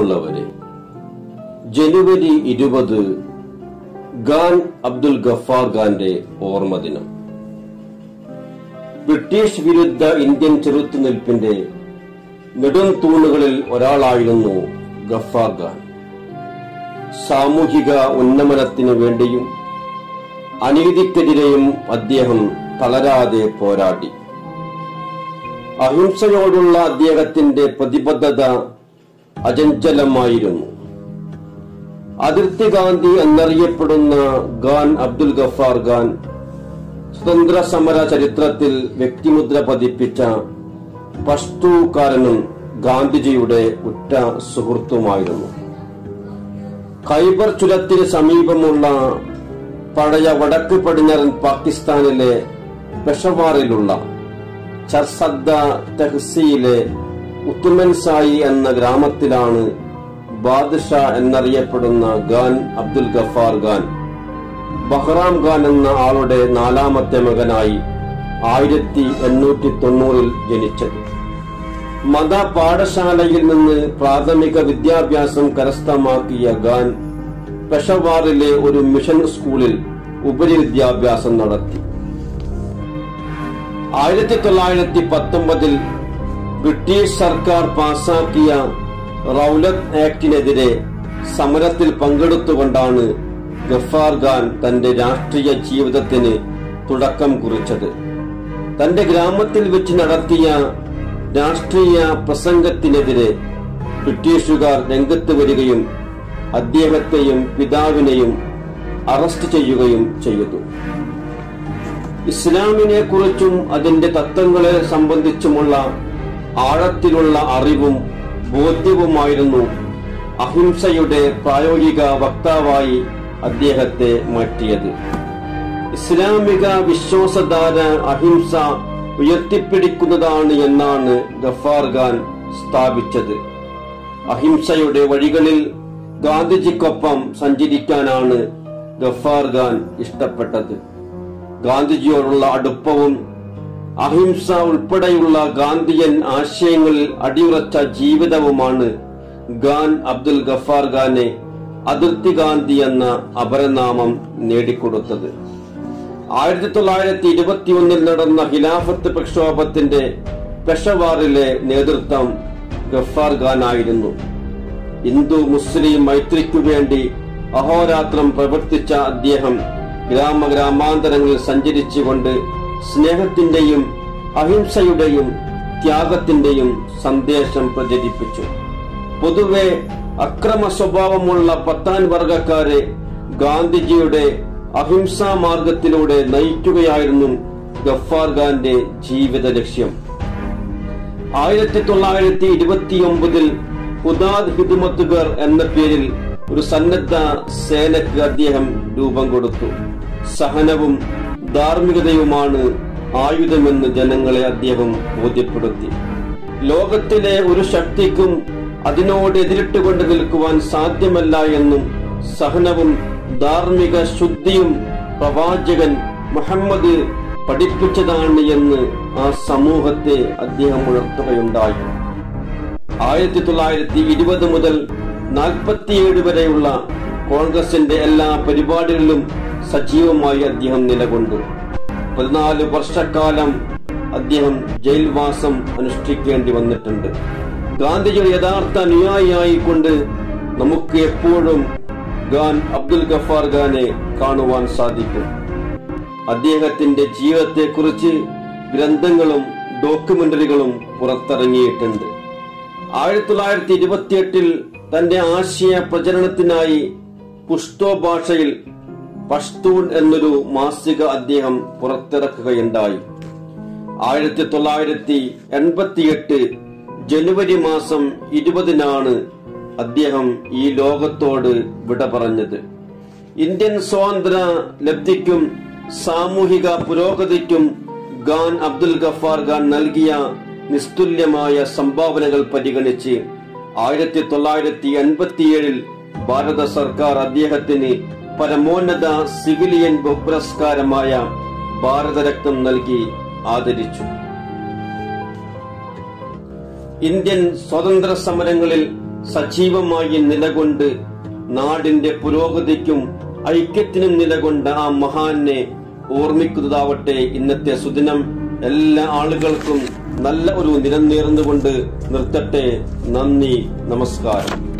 പ്രിയമുള്ളവരെ ജനുവരി ഇരുപത് ഖാൻ അബ്ദുൽ ഗഫാർ ഖാന്റെ ഓർമ്മദിനം ബ്രിട്ടീഷ് വിരുദ്ധ ഇന്ത്യൻ ചെറുത്തുനിൽപ്പിന്റെ നെടും തൂണുകളിൽ ഒരാളായിരുന്നു ഗഫാർ ഖാൻ സാമൂഹിക ഉന്നമനത്തിനു വേണ്ടിയും അനീതിക്കെതിരെയും അദ്ദേഹം തളരാതെ പോരാടി അഹിംസയോടുള്ള അദ്ദേഹത്തിന്റെ പ്രതിബദ്ധത അചഞ്ചലമായിരുന്നു അതിർത്തി ഗാന്ധി എന്നറിയപ്പെടുന്ന ഖാൻ അബ്ദുൽ ഗഫാർ ഖാൻ സ്വതന്ത്ര സമര ചരിത്രത്തിൽ വ്യക്തിമുദ്ര പതിപ്പിച്ച പഷ്തൂക്കാരനും ഗാന്ധിജിയുടെ ഉറ്റ സുഹൃത്തുമായിരുന്നു ഖൈബർ ചുരത്തിന് സമീപമുള്ള പഴയ വടക്ക് പടിഞ്ഞാറൻ പാകിസ്ഥാനിലെ പെഷവാറിലുള്ള ചർസദ്ദ തെഹ്സിയിലെ ഉത്തുമൻസായി എന്ന ഗ്രാമത്തിലാണ് ബാദ്ഷാ എന്നറിയപ്പെടുന്ന ഖാൻ അബ്ദുൽ ഗഫാർ ഖാൻ ബഹ്റാം ഖാൻ എന്ന ആളുടെ നാലാമത്തെ മകനായി ആയിരത്തി എണ്ണൂറ്റി തൊണ്ണൂറിൽ ജനിച്ചത് മത പാഠശാലയിൽ നിന്ന് പ്രാഥമിക വിദ്യാഭ്യാസം കരസ്ഥമാക്കിയ ഖാൻ പെഷവാറിലെ ഒരു മിഷൻ സ്കൂളിൽ ഉപരിവിദ്യാഭ്യാസം നടത്തി ആയിരത്തി തൊള്ളായിരത്തി പത്തൊമ്പതിൽ ബ്രിട്ടീഷ് സർക്കാർ പാസാക്കിയ റൌലത്ത് ആക്ടിനെതിരെ സമരത്തിൽ പങ്കെടുത്തുകൊണ്ടാണ് ഗഫാർ ഖാൻ തന്റെ രാഷ്ട്രീയ ജീവിതത്തിന് തുടക്കം കുറിച്ചത് തന്റെ ഗ്രാമത്തിൽ വെച്ച് നടത്തിയ രാഷ്ട്രീയ പ്രസംഗത്തിനെതിരെ ബ്രിട്ടീഷുകാർ രംഗത്ത് വരികയും അദ്ദേഹത്തെയും പിതാവിനെയും അറസ്റ്റ് ചെയ്യുകയും ചെയ്തു ഇസ്ലാമിനെ കുറിച്ചും അതിന്റെ തത്വങ്ങളെ സംബന്ധിച്ചുമുള്ള ആഴത്തിലുള്ള അറിവും ബോധ്യവുമായിരുന്നു അഹിംസയുടെ പ്രായോഗിക വക്താവായി അദ്ദേഹത്തെ മാറ്റിയത് ഇസ്ലാമിക വിശ്വാസധാര അഹിംസ ഉയർത്തിപ്പിടിക്കുന്നതാണ് എന്നാണ് ഗഫാർ ഖാൻ സ്ഥാപിച്ചത് അഹിംസയുടെ വഴികളിൽ ഗാന്ധിജിക്കൊപ്പം സഞ്ചരിക്കാനാണ് ഗഫാർ ഖാൻ ഇഷ്ടപ്പെട്ടത് ഗാന്ധിജിയോടുള്ള അടുപ്പവും അഹിംസ ഉൾപ്പെടെയുള്ള ഗാന്ധിയൻ ആശയങ്ങളിൽ അടിയുറച്ച ജീവിതവുമാണ് ഖാൻ അബ്ദുൽ ഗഫാർ ഖാനെ അതിർത്തി ഗാന്ധി എന്ന അപരനാമം നേടിക്കൊടുത്തത് ആയിരത്തി തൊള്ളായിരത്തി ഇരുപത്തിയൊന്നിൽ നടന്ന ഖിലാഫത്ത് പ്രക്ഷോഭത്തിന്റെ പെഷവാറിലെ നേതൃത്വം ഗഫാർ ഖാൻ ആയിരുന്നു ഹിന്ദു മുസ്ലിം മൈത്രിക്കു വേണ്ടി അഹോരാത്രം പ്രവർത്തിച്ച അദ്ദേഹം ഗ്രാമഗ്രാമാന്തരങ്ങളിൽ സഞ്ചരിച്ചുകൊണ്ട് സ്നേഹത്തിന്റെയും അഹിംസയുടെയും ത്യാഗത്തിന്റെയും സന്ദേശം പ്രചരിപ്പിച്ചു പൊതുവെ അക്രമ സ്വഭാവമുള്ള പത്താൻ വർഗക്കാരെ ഗാന്ധിജിയുടെ അഹിംസാ മാർഗത്തിലൂടെ നയിക്കുകയായിരുന്നു ഗഫാർ ഖാന്റെ ജീവിത ലക്ഷ്യം ആയിരത്തി തൊള്ളായിരത്തി ഇരുപത്തിയൊമ്പതിൽ ഹുദാദ് ഹിദുമത്തുഗർ എന്ന പേരിൽ ഒരു സന്നദ്ധ സേനക്ക് അദ്ദേഹം രൂപം കൊടുത്തു സഹനവും ധാർമ്മികതയുമാണ് ആയുധമെന്ന് ജനങ്ങളെ അദ്ദേഹം ബോധ്യപ്പെടുത്തി ലോകത്തിലെ ഒരു ശക്തിക്കും അതിനോട് എതിരിട്ടുകൊണ്ട് നിൽക്കുവാൻ സാധ്യമല്ല എന്നും സഹനവും ധാർമ്മിക ശുദ്ധിയും പ്രവാചകൻ മുഹമ്മദ് പഠിപ്പിച്ചതാണ് എന്ന് ആ സമൂഹത്തെ അദ്ദേഹം ഉണർത്തുകയുണ്ടായി ആയിരത്തി തൊള്ളായിരത്തി ഇരുപത് മുതൽ നാൽപ്പത്തിയേഴ് വരെയുള്ള കോൺഗ്രസിന്റെ എല്ലാ പരിപാടികളിലും സജീവമായി അദ്ദേഹം നിലകൊണ്ടു പതിനാല് വർഷക്കാലം അദ്ദേഹം ജയിൽവാസം അനുഷ്ഠിക്കേണ്ടി വന്നിട്ടുണ്ട് ഗാന്ധിജിയുടെ യഥാർത്ഥ അനുയായിയായിക്കൊണ്ട് നമുക്ക് എപ്പോഴും ഖാൻ അബ്ദുൽ ഗഫാർ ഖാനെ കാണുവാൻ സാധിക്കും അദ്ദേഹത്തിന്റെ ജീവിതത്തെക്കുറിച്ച് ഗ്രന്ഥങ്ങളും ഡോക്യുമെന്ററികളും പുറത്തിറങ്ങിയിട്ടുണ്ട് ആയിരത്തി തൊള്ളായിരത്തി ഇരുപത്തിയെട്ടിൽ തന്റെ ആശയ പ്രചരണത്തിനായി പുഷ്തോ ഭാഷയിൽ പഷ്തൂൺ എന്നൊരു മാസിക അദ്ദേഹം പുറത്തിറക്കുകയുണ്ടായി ആയിരത്തി തൊള്ളായിരത്തി എൺപത്തിയെട്ട് ജനുവരി മാസം ഇരുപതിനാണ് അദ്ദേഹം ഈ ലോകത്തോട് വിട പറഞ്ഞത് ഇന്ത്യൻ സ്വാതന്ത്ര്യ ലബ്ധിക്കും സാമൂഹിക പുരോഗതിക്കും ഖാൻ അബ്ദുൽ ഗഫാർ ഖാൻ നൽകിയ നിസ്തുല്യമായ സംഭാവനകൾ പരിഗണിച്ച് ആയിരത്തി തൊള്ളായിരത്തി എൺപത്തിയേഴിൽ ഭാരത സർക്കാർ അദ്ദേഹത്തിന് പരമോന്നത സിവിലിയൻ പുരസ്കാരമായ ഭാരതരത്നം നൽകി ആദരിച്ചു ഇന്ത്യൻ സ്വാതന്ത്ര്യ സമരങ്ങളിൽ സജീവമായി നിലകൊണ്ട് നാടിന്റെ പുരോഗതിക്കും ഐക്യത്തിനും നിലകൊണ്ട ആ മഹാനെ ഓർമ്മിക്കുന്നതാവട്ടെ ഇന്നത്തെ സുദിനം എല്ലാ ആളുകൾക്കും നല്ല ഒരു നിലം നേർന്നുകൊണ്ട് നിർത്തട്ടെ നന്ദി നമസ്കാരം